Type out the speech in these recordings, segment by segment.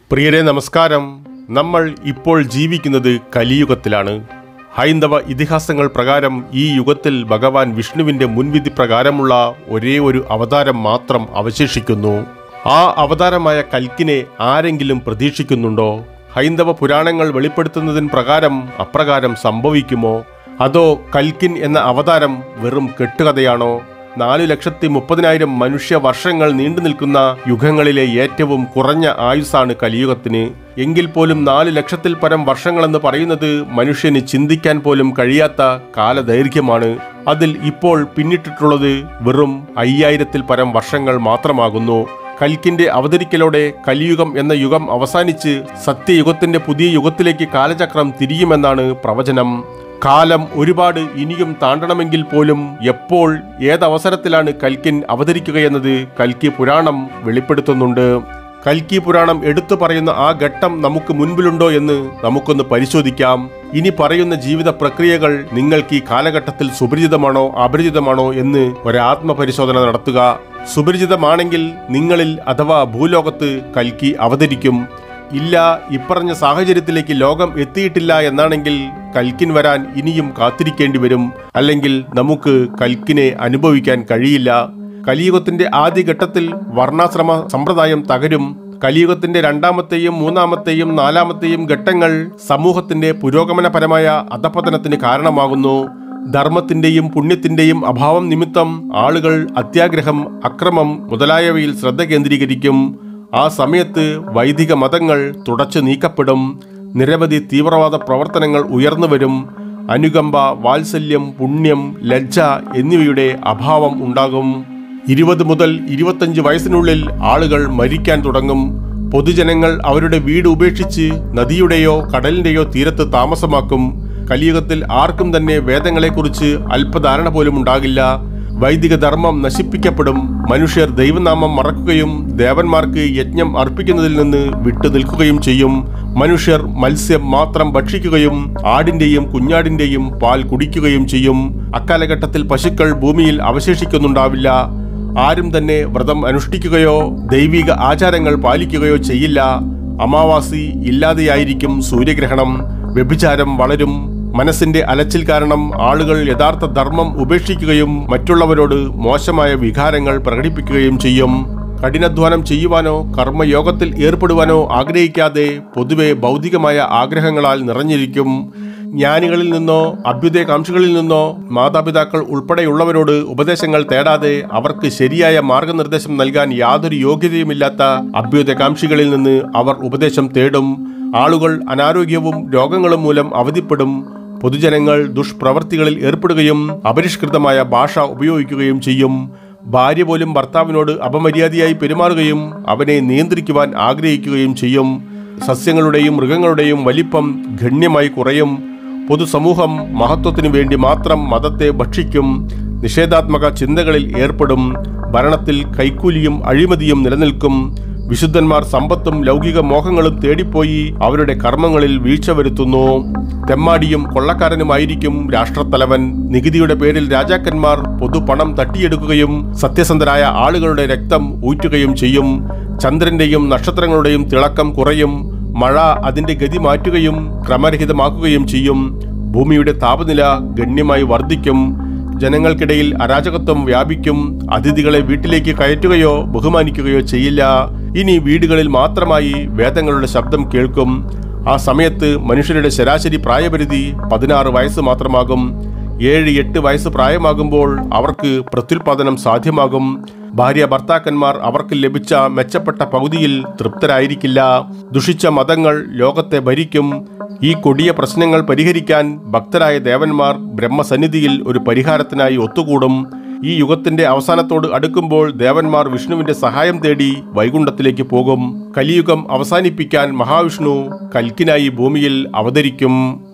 പ്രിയരെ നമസ്കാരം നമ്മൾ ഇപ്പോൾ ജീവിക്കുന്നത് കലിയുഗത്തിലാണ് ഹൈന്ദവ ഇതിഹാസങ്ങൾ പ്രകാരം ഈ യുഗത്തിൽ ഭഗവാൻ വിഷ്ണുവിന്റെ മുൻവിധി പ്രകാരമുള്ള ഒരേ ഒരു അവതാരം മാത്രം അവശേഷിക്കുന്നു ആ അവതാരമായ കൽക്കിനെ ആരെങ്കിലും പ്രതീക്ഷിക്കുന്നുണ്ടോ ഹൈന്ദവ പുരാണങ്ങൾ വെളിപ്പെടുത്തുന്നതിന് പ്രകാരം അപ്രകാരം സംഭവിക്കുമോ അതോ കൽക്കിൻ എന്ന അവതാരം വെറും കെട്ടുകഥയാണോ നാലു ലക്ഷത്തി മുപ്പതിനായിരം മനുഷ്യ വർഷങ്ങൾ നീണ്ടു നിൽക്കുന്ന യുഗങ്ങളിലെ ഏറ്റവും കുറഞ്ഞ ആയുസ്സാണ് കലിയുഗത്തിന് എങ്കിൽ പോലും നാല് ലക്ഷത്തിൽ പരം വർഷങ്ങളെന്ന് പറയുന്നത് മനുഷ്യന് ചിന്തിക്കാൻ പോലും കഴിയാത്ത കാലദൈർഘ്യമാണ് അതിൽ ഇപ്പോൾ പിന്നിട്ടിട്ടുള്ളത് വെറും അയ്യായിരത്തിൽ പരം വർഷങ്ങൾ മാത്രമാകുന്നു കൽക്കിന്റെ അവതരിക്കലോടെ കലിയുഗം എന്ന യുഗം അവസാനിച്ച് സത്യയുഗത്തിന്റെ പുതിയ യുഗത്തിലേക്ക് കാലചക്രം തിരിയുമെന്നാണ് പ്രവചനം കാലം ഒരുപാട് ഇനിയും താണ്ടണമെങ്കിൽ പോലും എപ്പോൾ ഏതവസരത്തിലാണ് കൽക്കിൻ അവതരിക്കുകയെന്നത് കൽക്കി പുരാണം വെളിപ്പെടുത്തുന്നുണ്ട് കൽക്കി പുരാണം എടുത്തു പറയുന്ന ആ ഘട്ടം നമുക്ക് മുൻപിലുണ്ടോ എന്ന് നമുക്കൊന്ന് പരിശോധിക്കാം ഇനി പറയുന്ന ജീവിത പ്രക്രിയകൾ നിങ്ങൾക്ക് ഈ കാലഘട്ടത്തിൽ സുപരിചിതമാണോ അപരിചിതമാണോ എന്ന് ഒരു ആത്മപരിശോധന നടത്തുക സുപരിചിതമാണെങ്കിൽ നിങ്ങളിൽ അഥവാ ഭൂലോകത്ത് കൽക്കി അവതരിക്കും ഇല്ല ഇപ്പറഞ്ഞ സാഹചര്യത്തിലേക്ക് ലോകം എത്തിയിട്ടില്ല എന്നാണെങ്കിൽ കൽക്കിൻ വരാൻ ഇനിയും കാത്തിരിക്കേണ്ടി വരും അല്ലെങ്കിൽ നമുക്ക് കൽക്കിനെ അനുഭവിക്കാൻ കഴിയില്ല കലിയുഗത്തിന്റെ ആദ്യഘട്ടത്തിൽ വർണ്ണാശ്രമ സമ്പ്രദായം തകരും കലിയുഗത്തിന്റെ രണ്ടാമത്തെയും മൂന്നാമത്തെയും നാലാമത്തെയും ഘട്ടങ്ങൾ സമൂഹത്തിന്റെ പുരോഗമനപരമായ അധപതനത്തിന് കാരണമാകുന്നു ധർമ്മത്തിന്റെയും പുണ്യത്തിന്റെയും അഭാവം നിമിത്തം ആളുകൾ അത്യാഗ്രഹം അക്രമം മുതലായവയിൽ ശ്രദ്ധ കേന്ദ്രീകരിക്കും ആ സമയത്ത് വൈദിക മതങ്ങൾ തുടച്ചു നീക്കപ്പെടും നിരവധി തീവ്രവാദ പ്രവർത്തനങ്ങൾ ഉയർന്നു വരും അനുകമ്പ വാത്സല്യം പുണ്യം ലജ്ജ എന്നിവയുടെ അഭാവം ഉണ്ടാകും ഇരുപത് മുതൽ ഇരുപത്തഞ്ച് വയസ്സിനുള്ളിൽ ആളുകൾ മരിക്കാൻ തുടങ്ങും പൊതുജനങ്ങൾ അവരുടെ വീട് ഉപേക്ഷിച്ച് നദിയുടെയോ കടലിന്റെയോ തീരത്ത് താമസമാക്കും കലിയുഗത്തിൽ ആർക്കും തന്നെ വേദങ്ങളെക്കുറിച്ച് അല്പധാരണ പോലും ഉണ്ടാകില്ല വൈദിക ധർമ്മം നശിപ്പിക്കപ്പെടും മനുഷ്യർ ദൈവനാമം മറക്കുകയും ദേവന്മാർക്ക് യജ്ഞം അർപ്പിക്കുന്നതിൽ നിന്ന് വിട്ടു നിൽക്കുകയും ചെയ്യും മനുഷ്യർ മത്സ്യം മാത്രം ഭക്ഷിക്കുകയും ആടിന്റെയും കുഞ്ഞാടിന്റെയും പാൽ കുടിക്കുകയും ചെയ്യും അക്കാലഘട്ടത്തിൽ പശുക്കൾ ഭൂമിയിൽ അവശേഷിക്കുന്നുണ്ടാവില്ല ആരും തന്നെ വ്രതം അനുഷ്ഠിക്കുകയോ ദൈവിക ആചാരങ്ങൾ പാലിക്കുകയോ ചെയ്യില്ല അമാവാസി ഇല്ലാതെയായിരിക്കും സൂര്യഗ്രഹണം വ്യഭിചാരം വളരും മനസ്സിന്റെ അലച്ചിൽ കാരണം ആളുകൾ യഥാർത്ഥ ധർമ്മം ഉപേക്ഷിക്കുകയും മറ്റുള്ളവരോട് മോശമായ വികാരങ്ങൾ പ്രകടിപ്പിക്കുകയും ചെയ്യും കഠിനാധ്വാനം ചെയ്യുവാനോ കർമ്മയോഗത്തിൽ ഏർപ്പെടുവാനോ ആഗ്രഹിക്കാതെ പൊതുവെ ഭൗതികമായ ആഗ്രഹങ്ങളാൽ നിറഞ്ഞിരിക്കും ജ്ഞാനികളിൽ നിന്നോ അഭ്യുദയകാംക്ഷികളിൽ നിന്നോ മാതാപിതാക്കൾ ഉൾപ്പെടെയുള്ളവരോട് ഉപദേശങ്ങൾ തേടാതെ അവർക്ക് ശരിയായ മാർഗനിർദ്ദേശം നൽകാൻ യാതൊരു യോഗ്യതയുമില്ലാത്ത അഭ്യുദയകാംക്ഷികളിൽ നിന്ന് അവർ ഉപദേശം തേടും ആളുകൾ അനാരോഗ്യവും രോഗങ്ങളും മൂലം അവധിപ്പെടും പൊതുജനങ്ങൾ ദുഷ്പ്രവർത്തികളിൽ ഏർപ്പെടുകയും അപരിഷ്കൃതമായ ഭാഷ ഉപയോഗിക്കുകയും ചെയ്യും ഭാര്യ പോലും ഭർത്താവിനോട് അപമര്യാദയായി പെരുമാറുകയും അവനെ നിയന്ത്രിക്കുവാൻ ആഗ്രഹിക്കുകയും ചെയ്യും സസ്യങ്ങളുടെയും മൃഗങ്ങളുടെയും വലിപ്പം ഗണ്യമായി കുറയും പൊതുസമൂഹം മഹത്വത്തിനു വേണ്ടി മാത്രം മതത്തെ ഭക്ഷിക്കും നിഷേധാത്മക ചിന്തകളിൽ ഏർപ്പെടും ഭരണത്തിൽ കൈക്കൂലിയും അഴിമതിയും നിലനിൽക്കും വിശുദ്ധന്മാർ സമ്പത്തും ലൗകിക മോഹങ്ങളും തേടിപ്പോയി അവരുടെ കർമ്മങ്ങളിൽ വീഴ്ച വരുത്തുന്നു തെമ്മാടിയും കൊള്ളക്കാരനുമായിരിക്കും രാഷ്ട്രത്തലവൻ നികുതിയുടെ പേരിൽ രാജാക്കന്മാർ പൊതുപണം തട്ടിയെടുക്കുകയും സത്യസന്ധരായ ആളുകളുടെ രക്തം ഊറ്റുകയും ചെയ്യും ചന്ദ്രന്റെയും നക്ഷത്രങ്ങളുടെയും തിളക്കം കുറയും മഴ അതിന്റെ ഗതി മാറ്റുകയും ക്രമരഹിതമാക്കുകയും ചെയ്യും ഭൂമിയുടെ താപനില ഗണ്യമായി വർദ്ധിക്കും ജനങ്ങൾക്കിടയിൽ അരാജകത്വം വ്യാപിക്കും അതിഥികളെ വീട്ടിലേക്ക് കയറ്റുകയോ ബഹുമാനിക്കുകയോ ചെയ്യില്ല ഇനി വീടുകളിൽ മാത്രമായി വേദങ്ങളുടെ ശബ്ദം കേൾക്കും ആ സമയത്ത് മനുഷ്യരുടെ ശരാശരി പ്രായപരിധി പതിനാറ് വയസ്സ് മാത്രമാകും ഏഴ് എട്ട് വയസ്സ് പ്രായമാകുമ്പോൾ അവർക്ക് പ്രത്യുൽപാദനം സാധ്യമാകും ഭാര്യ ഭർത്താക്കന്മാർ അവർക്ക് ലഭിച്ച മെച്ചപ്പെട്ട പകുതിയിൽ തൃപ്തരായിരിക്കില്ല ദുഷിച്ച മതങ്ങൾ ലോകത്തെ ഭരിക്കും ഈ കൊടിയ പ്രശ്നങ്ങൾ പരിഹരിക്കാൻ ഭക്തരായ ദേവന്മാർ ബ്രഹ്മസന്നിധിയിൽ ഒരു പരിഹാരത്തിനായി ഒത്തുകൂടും ഈ യുഗത്തിന്റെ അവസാനത്തോട് അടുക്കുമ്പോൾ ദേവന്മാർ വിഷ്ണുവിന്റെ സഹായം തേടി വൈകുണ്ഠത്തിലേക്ക് പോകും കലിയുഗം അവസാനിപ്പിക്കാൻ മഹാവിഷ്ണു കൽക്കിനായി ഭൂമിയിൽ അവതരിക്കും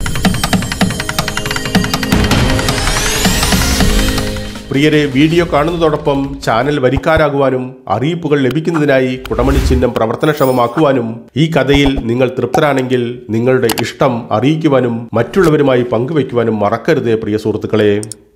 പ്രിയരെ വീഡിയോ കാണുന്നതോടൊപ്പം ചാനൽ വരിക്കാരാകുവാനും അറിയിപ്പുകൾ ലഭിക്കുന്നതിനായി കുടമണി ചിഹ്നം പ്രവർത്തനക്ഷമമാക്കുവാനും ഈ കഥയിൽ നിങ്ങൾ തൃപ്തരാണെങ്കിൽ നിങ്ങളുടെ ഇഷ്ടം അറിയിക്കുവാനും മറ്റുള്ളവരുമായി പങ്കുവയ്ക്കുവാനും മറക്കരുതേ പ്രിയ സുഹൃത്തുക്കളെ